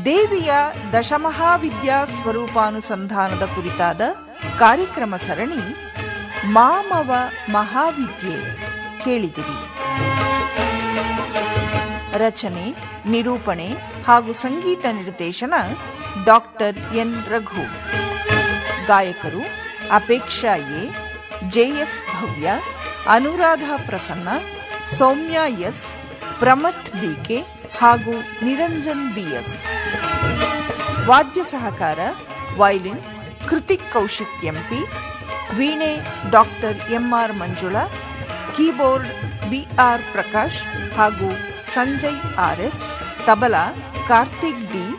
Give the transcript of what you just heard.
ದೇವಿಯ ದಶಮಹಾವಿದ್ಯಾ ಸ್ವರೂಪಾನುಸಂಧಾನದ ಕುರಿತಾದ ಕಾರ್ಯಕ್ರಮ ಸರಣಿ ಮಾಮವ ಮಹಾವಿದ್ಯೆ ಕೇಳಿದಿರಿ ರಚನೆ ನಿರೂಪಣೆ ಹಾಗೂ ಸಂಗೀತ ನಿರ್ದೇಶನ ಡಾಕ್ಟರ್ ಎನ್ ರಘು ಗಾಯಕರು Apeksha A JS Bhavya Anuradha Prasanna Soumya S Pramath BK ಹಾಗೂ ನಿರಂಜನ್ ಬಿಎಸ್ ವಾದ್ಯ ಸಹಕಾರ ವೈಲಿನ್ ಕೃತಿಕ್ ಕೌಶಿಕ್ ಎಂಪಿ ವೀಣೆ doctor MR Manjula keyboard BR Prakash ಹಾಗೂ ಸಂಜಯ್ ಆರ್ಎಸ್ ತಬಲಾ ಕಾರ್ತಿಕ್ ಡಿ